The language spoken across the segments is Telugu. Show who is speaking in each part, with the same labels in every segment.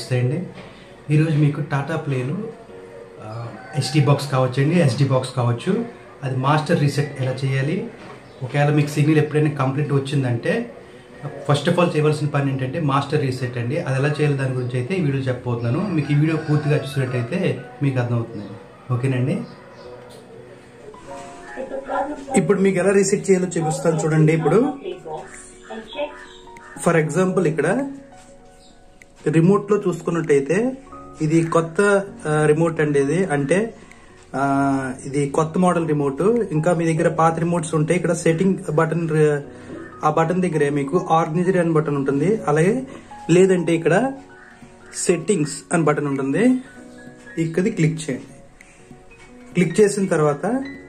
Speaker 1: నమస్తే అండి ఈరోజు మీకు టాటా ప్లేలో ఎస్డి బాక్స్ కావచ్చండి ఎస్డి బాక్స్ కావచ్చు అది మాస్టర్ రీసెట్ ఎలా చేయాలి ఒకవేళ మీకు సిగ్నల్ ఎప్పుడైనా కంప్లీట్ వచ్చిందంటే ఫస్ట్ ఆఫ్ ఆల్ చేయవలసిన పని ఏంటంటే మాస్టర్ రీసెట్ అండి అది ఎలా చేయాలి దాని గురించి అయితే ఈ వీడియో చెప్పబోతున్నాను మీకు ఈ వీడియో పూర్తిగా చూసినట్టయితే మీకు అర్థమవుతుంది ఓకేనండి ఇప్పుడు మీకు ఎలా రీసెట్ చేయాలో చూపిస్తాను చూడండి ఇప్పుడు ఫర్ ఎగ్జాంపుల్ ఇక్కడ రిమోట్ లో చూసుకున్నట్టయితే ఇది కొత్త ఆ, రిమోట్ అండి ఇది అంటే ఆ, ఇది కొత్త మోడల్ రిమోట్ ఇంకా మీ దగ్గర పాత రిమోట్స్ ఉంటాయి ఇక్కడ సెట్టింగ్ బటన్ ర- ఆ బటన్ దగ్గరే మీకు ఆర్గనైజర్ అని బటన్ ఉంటుంది అలాగే లేదంటే ఇక్కడ సెట్టింగ్స్ అని బటన్ ఉంటుంది ఇక్కడి క్లిక్ చేయండి క్లిక్ చేసిన తర్వాత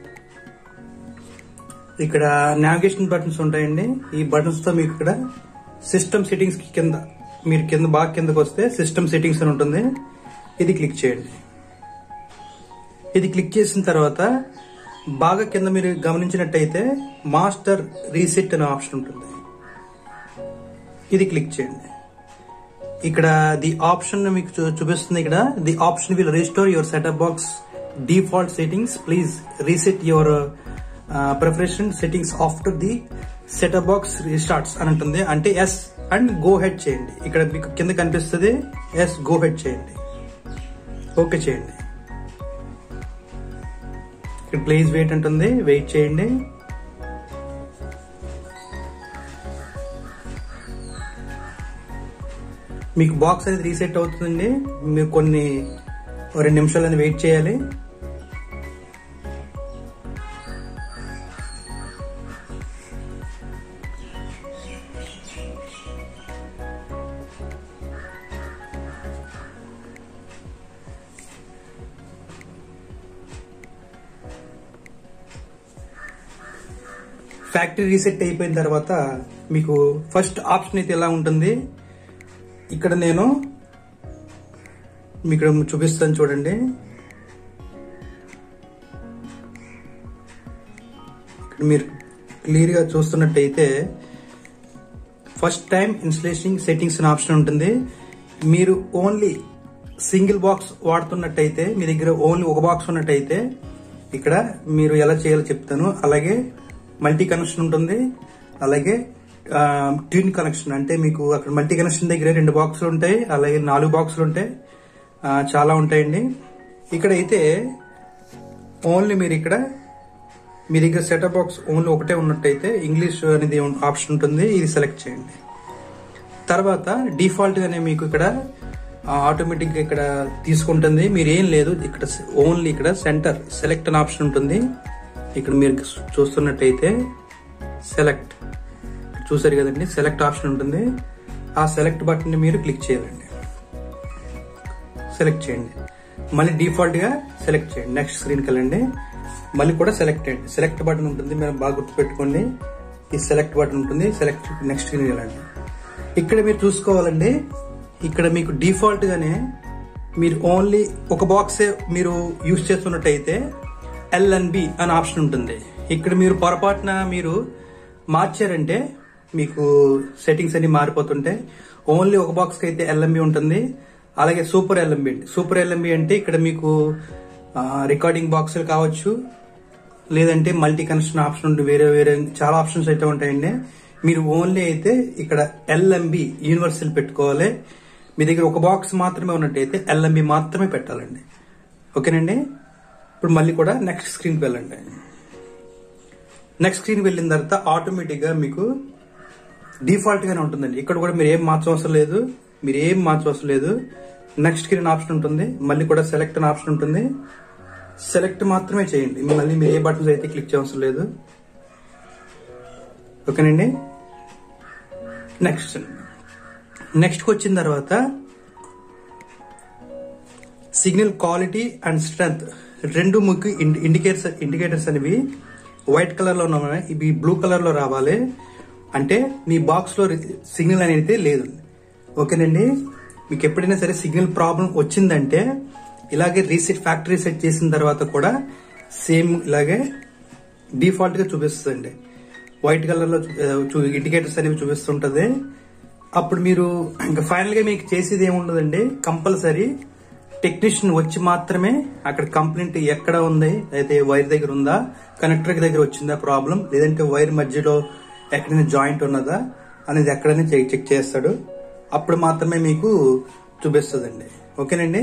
Speaker 1: ఇక్కడ నావిగేషన్ బటన్స్ ఉంటాయండి ఈ బటన్స్ తో మీకు ఇక్కడ సిస్టమ్ సెట్టింగ్స్ కి కింద మీరు కింద బాగా కిందకు వస్తే సిస్టమ్ సెట్టింగ్స్ అని ఉంటుంది ఇది క్లిక్ చేయండి ఇది క్లిక్ చేసిన తర్వాత బాగా కింద మీరు గమనించినట్టయితే మాస్టర్ రీసెట్ అనే ఆప్షన్ ఉంటుంది ఇది క్లిక్ చేయండి ఇక్కడ ది ఆప్షన్ మీకు చూ- చూపిస్తుంది ఇక్కడ the option will restore your setup box default settings please reset your preference settings after the setup box restarts అని ఉంటుంది అంటే ఎస్ అండ్ గో హెడ్ చేయండి ఇక్కడ మీకు కింద కనిపిస్తుంది ఎస్ గో హెడ్ చేయండి ఓకే చేయండి ఇక్కడ ప్లీజ్ వెయిట్ ఉంటుంది వెయిట్ చేయండి మీకు బాక్స్ అనేది రీసెట్ అవుతుందండి మీరు కొన్ని ఓ రెండు నిమిషాలు అనేది వెయిట్ చేయాలి ఫ్యాక్టరీ రీసెట్ అయిపోయిన తర్వాత మీకు ఫస్ట్ ఆప్షన్ అయితే ఎలా ఉంటుంది ఇక్కడ నేను మీకు ఇక్కడ చూపిస్తాను చూడండి ఇక్కడ మీరు క్లియర్ గా చూస్తున్నట్టయితే ఫస్ట్ టైం ఇన్స్టలేషన్ సెట్టింగ్స్ అనే ఆప్షన్ ఉంటుంది మీరు ఓన్లీ సింగిల్ బాక్స్ వాడుతున్నట్టయితే మీ దగ్గర ఓన్లీ ఒక బాక్స్ ఉన్నట్టయితే ఇక్కడ మీరు ఎలా చేయాలో చెప్తాను అలాగే మల్టీ కనెక్షన్ ఉంటుంది అలాగే ట్యూన్ కనెక్షన్ అంటే మీకు అక్కడ మల్టీ కనెక్షన్ దగ్గర రెండు బాక్సులు ఉంటాయి అలాగే నాలుగు బాక్సులు ఉంటాయి ఆ, చాలా ఉంటాయండి ఇక్కడ అయితే ఓన్లీ మీరు ఇక్కడ మీ దగ్గర సెటప్ బాక్స్ ఓన్లీ ఒకటే ఉన్నట్టయితే ఇంగ్లీష్ అనేది ఆప్షన్ ఉంటుంది ఇది సెలెక్ట్ చేయండి తర్వాత డిఫాల్ట్ గానే మీకు ఇక్కడ ఆటోమేటిక్ గా ఇక్కడ తీసుకుంటుంది మీరు ఏం లేదు ఇక్కడ ఓన్లీ ఇక్కడ సెంటర్ సెలెక్ట్ అనే ఆప్షన్ ఉంటుంది ఇక్కడ మీరు చూస్తున్నట్టయితే సెలెక్ట్ చూసారు కదండి సెలెక్ట్ ఆప్షన్ ఉంటుంది ఆ సెలెక్ట్ బటన్ ని మీరు క్లిక్ చేయాలండి సెలెక్ట్ చేయండి మళ్ళీ డిఫాల్ట్ గా సెలెక్ట్ చేయండి నెక్స్ట్ స్క్రీన్కి వెళ్ళండి మళ్ళీ కూడా సెలెక్ట్ చేయండి సెలెక్ట్ బటన్ ఉంటుంది మీరు బాగా గుర్తుపెట్టుకోండి ఈ సెలెక్ట్ బటన్ ఉంటుంది సెలెక్ట్ నెక్స్ట్ స్క్రీన్ వెళ్ళండి ఇక్కడ మీరు చూసుకోవాలండి ఇక్కడ మీకు డిఫాల్ట్ గానే మీరు ఓన్లీ ఒక బాక్సే మీరు యూజ్ చేస్తున్నట్టయితే ఎల్ఎన్బి అని ఆప్షన్ ఉంటుంది ఇక్కడ మీరు పొరపాటున మీరు మార్చారంటే మీకు సెట్టింగ్స్ అన్ని మారిపోతుంటే ఓన్లీ ఒక బాక్స్ కి అయితే ఎల్ఎంబి ఉంటుంది అలాగే సూపర్ ఎల్ఎంబి సూపర్ ఎల్ఎంబి అంటే ఇక్కడ మీకు రికార్డింగ్ బాక్సులు కావచ్చు లేదంటే మల్టీ కనెక్షన్ ఆప్షన్ ఉంటుంది వేరే వేరే చాలా ఆప్షన్స్ అయితే ఉంటాయండి మీరు ఓన్లీ అయితే ఇక్కడ ఎల్ఎంబి యూనివర్సల్ పెట్టుకోవాలి మీ దగ్గర ఒక బాక్స్ మాత్రమే ఉన్నట్టయితే ఎల్ఎంబి మాత్రమే పెట్టాలండి ఓకేనండి ఇప్పుడు మళ్ళీ కూడా నెక్స్ట్ స్క్రీన్కి వెళ్ళండి నెక్స్ట్ స్క్రీన్ వెళ్ళిన తర్వాత ఆటోమేటిక్ గా మీకు డిఫాల్ట్ గానే ఉంటుందండి ఇక్కడ కూడా మీరు ఏం మార్చవసరం లేదు మీరు ఏం మార్చవసరం లేదు నెక్స్ట్ స్క్రీన్ ఆప్షన్ ఉంటుంది మళ్ళీ కూడా సెలెక్ట్ అనే ఆప్షన్ ఉంటుంది సెలెక్ట్ మాత్రమే చేయండి మళ్ళీ మీరు ఏ బటన్స్ అయితే క్లిక్ చేయవసరం లేదు ఓకేనండి నెక్స్ట్ నెక్స్ట్ వచ్చిన తర్వాత సిగ్నల్ క్వాలిటీ అండ్ స్ట్రెంగ్త్ రెండు ముగ్గు ఇండికేటర్స్ ఇండికేటర్స్ అనేవి వైట్ కలర్ లో ఉన్నాయి ఇవి బ్లూ కలర్ లో రావాలి అంటే మీ బాక్స్ లో సిగ్నల్ అనేది లేదు ఓకేనండి మీకు ఎప్పుడైనా సరే సిగ్నల్ ప్రాబ్లం వచ్చిందంటే ఇలాగే రీసెట్ ఫ్యాక్టరీ సెట్ చేసిన తర్వాత కూడా సేమ్ ఇలాగే డిఫాల్ట్ గా చూపిస్తుందండి వైట్ కలర్ లో ఇండికేటర్స్ అనేవి చూపిస్తుంటది అప్పుడు మీరు ఇంకా ఫైనల్ గా మీకు చేసేది ఏముండదండి కంపల్సరీ టెక్నీషియన్ వచ్చి మాత్రమే అక్కడ కంప్లైంట్ ఎక్కడ ఉంది అయితే వైర్ దగ్గర ఉందా కనెక్టర్ దగ్గర వచ్చిందా ప్రాబ్లం లేదంటే వైర్ మధ్యలో ఎక్కడైనా జాయింట్ ఉన్నదా అనేది ఎక్కడైనా చెక్ చెక్ చేస్తాడు అప్పుడు మాత్రమే మీకు చూపిస్తుందండి ఓకేనండి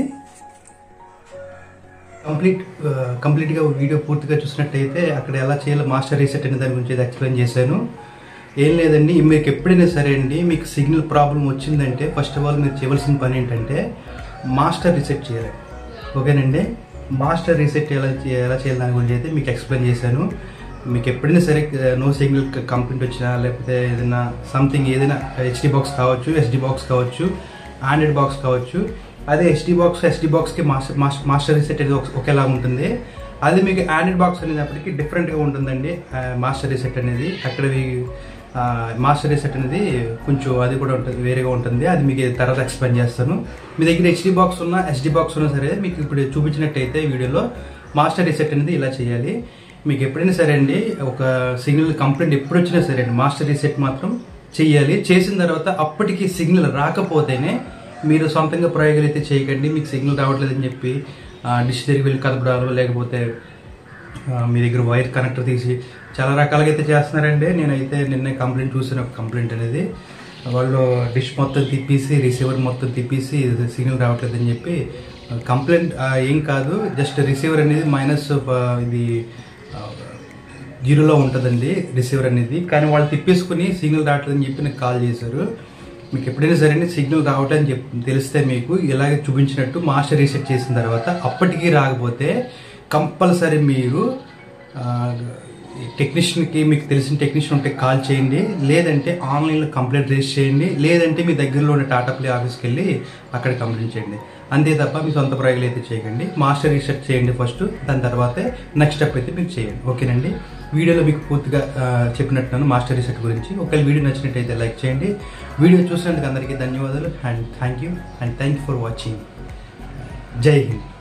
Speaker 1: కంప్లీట్ కంప్లీట్ గా వీడియో పూర్తిగా చూసినట్టయితే అక్కడ ఎలా చేయాలో మాస్టర్ రీసెట్ అనే దాని గురించి ఎక్స్ప్లెయిన్ చేశాను ఏం లేదండి మీకు ఎప్పుడైనా సరే అండి మీకు సిగ్నల్ ప్రాబ్లం వచ్చిందంటే ఫస్ట్ ఆఫ్ ఆల్ మీరు చేయవలసిన పని ఏంటంటే మాస్టర్ రీసెట్ చేయాలి ఓకేనండి మాస్టర్ రీసెట్ ఎలా చే- ఎలా చేయాలి దాని గురించి అయితే మీకు ఎక్స్ప్లెయిన్ చేశాను మీకు ఎప్పుడైనా సరే నో సిగ్నల్ కంప్లైంట్ వచ్చినా లేకపోతే ఏదైనా సంథింగ్ ఏదైనా హెచ్డి బాక్స్ కావచ్చు ఎస్డి బాక్స్ కావచ్చు ఆండ్రాయిడ్ బాక్స్ కావచ్చు అదే ఎస్డి బాక్స్ ఎస్డి బాక్స్కి మాస్టర్ మాస్టర్ మాస్టర్ రీసెట్ అనేది ఒక- ఒకేలా ఉంటుంది అది మీకు ఆండ్రాయిడ్ బాక్స్ అనేటప్పటికి డిఫరెంట్గా ఉంటుందండి ఆ, మాస్టర్ రీసెట్ అనేది అక్కడవి ఆ, మాస్టర్ రీసెట్ అనేది కొంచెం అది కూడా ఉంటుంది వేరేగా ఉంటుంది అది మీకు తర్వాత ఎక్స్ప్లెయిన్ చేస్తాను మీ దగ్గర హెచ్డి బాక్స్ ఉన్నా ఎస్డి బాక్స్ ఉన్నా సరే మీకు ఇప్పుడు చూపించినట్టయితే ఈ వీడియోలో మాస్టర్ రీసెట్ అనేది ఇలా చేయాలి మీకు ఎప్పుడైనా సరే అండి ఒక సిగ్నల్ కంప్లైంట్ ఎప్పుడు వచ్చినా సరే అండి మాస్టర్ రీసెట్ మాత్రం చెయ్యాలి చేసిన తర్వాత అప్పటికి సిగ్నల్ రాకపోతేనే మీరు సొంతంగా ప్రయోగాలు అయితే చేయకండి మీకు సిగ్నల్ రావట్లేదని చెప్పి డిష్ దగ్గరికి వెళ్ళి కదపడాలు లేకపోతే ఆ, మీ దగ్గర వైర్ కనెక్టర్ తీసి చాలా రకాలుగా అయితే చేస్తున్నారండి నేనైతే నిన్నే కంప్లైంట్ చూసిన ఒక కంప్లైంట్ అనేది వాళ్ళు డిష్ మొత్తం తిప్పేసి రిసీవర్ మొత్తం తిప్పేసి సిగ్నల్ రావట్లేదని చెప్పి కంప్లైంట్ ఏం కాదు జస్ట్ రిసీవర్ అనేది మైనస్ ఇది ఆ, జీరోలో ఉంటుందండి రిసీవర్ అనేది కానీ వాళ్ళు తిప్పేసుకుని సిగ్నల్ రావట్లేదని చెప్పి నాకు కాల్ చేశారు మీకు ఎప్పుడైనా సరే సిగ్నల్ రావట్లేదని చెప్ తెలిస్తే మీకు ఇలాగే చూపించినట్టు మాస్టర్ రీసెట్ చేసిన తర్వాత అప్పటికీ రాకపోతే కంపల్సరీ మీరు టెక్నీషియన్కి మీకు తెలిసిన టెక్నీషియన్ ఉంటే కాల్ చేయండి లేదంటే ఆన్లైన్లో కంప్లైంట్ రిజిస్టర్ చేయండి లేదంటే మీ దగ్గరలో ఉన్న టాటా ప్లే ఆఫీస్కి వెళ్ళి అక్కడ కంప్లైంట్ చేయండి అంతే తప్ప మీ సొంత ప్రయోగాలు అయితే చేయకండి మాస్టర్ రీసెర్చ్ చేయండి ఫస్ట్ దాని తర్వాతే నెక్స్ట్ స్టెప్ అయితే మీరు చేయండి ఓకేనండి వీడియోలో మీకు పూర్తిగా ఆ, చెప్పినట్టున్నాను మాస్టర్ రీసెట్ గురించి ఒకవేళ వీడియో నచ్చినట్టయితే లైక్ చేయండి వీడియో చూసినందుకు అందరికీ ధన్యవాదాలు and thank you and thank you for watching Jai Hind